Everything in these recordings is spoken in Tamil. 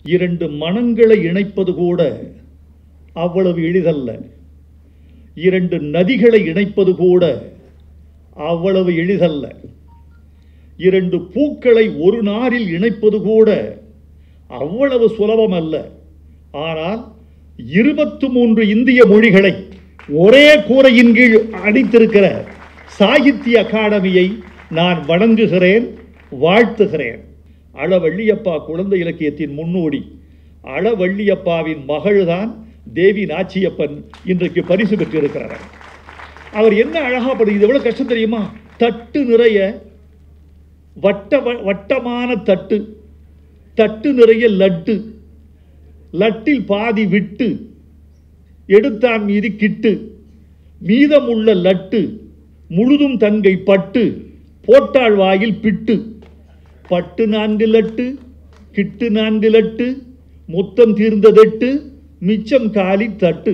இரண்டு மனங்களை இணைப்பது கூட அவ்வளவு எளிதல்ல இரண்டு நதிகளை இணைப்பது கூட அவ்வளவு எளிதல்ல இரண்டு பூக்களை ஒரு நாரில் இணைப்பது கூட அவ்வளவு சுலபம் அல்ல ஆனால் இருபத்து மூன்று இந்திய மொழிகளை ஒரே கூரையின் கீழ் அடித்திருக்கிற சாகித்ய அகாடமியை நான் வணங்குகிறேன் வாழ்த்துகிறேன் அளவள்ளியப்பா குழந்தை இலக்கியத்தின் முன்னோடி அளவள்ளியப்பாவின் மகள்தான் தேவி நாச்சியப்பன் இன்றைக்கு பரிசு பெற்றிருக்கிறார் அவர் என்ன அழகா படி இது எவ்வளவு கஷ்டம் தெரியுமா தட்டு நிறைய வட்ட வ- வட்டமான தட்டு தட்டு நிறைய லட்டு லட்டில் பாதி விட்டு எடுத்தான் மீது கிட்டு மீதமுள்ள லட்டு முழுதும் தங்கை பட்டு போட்டாள் வாயில் பிட்டு பட்டு நான்கு லட்டு கிட்டு நான்கு லட்டு மொத்தம் தீர்ந்ததெட்டு மிச்சம் காலி தட்டு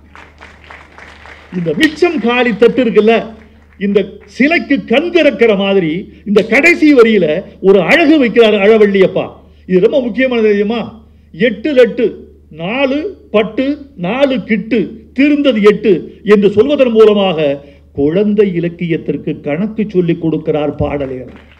இந்த மிச்சம் காலி தட்டு இருக்குல்ல இந்த சிலைக்கு கண் திறக்கிற மாதிரி இந்த கடைசி வரியில ஒரு அழகு வைக்கிறார் அழவள்ளியப்பா இது ரொம்ப முக்கியமானது தெரியுமா எட்டு லட்டு நாலு பட்டு நாலு கிட்டு திருந்தது எட்டு என்று சொல்வதன் மூலமாக குழந்தை இலக்கியத்திற்கு கணக்கு சொல்லிக் கொடுக்கிறார் பாடலையர்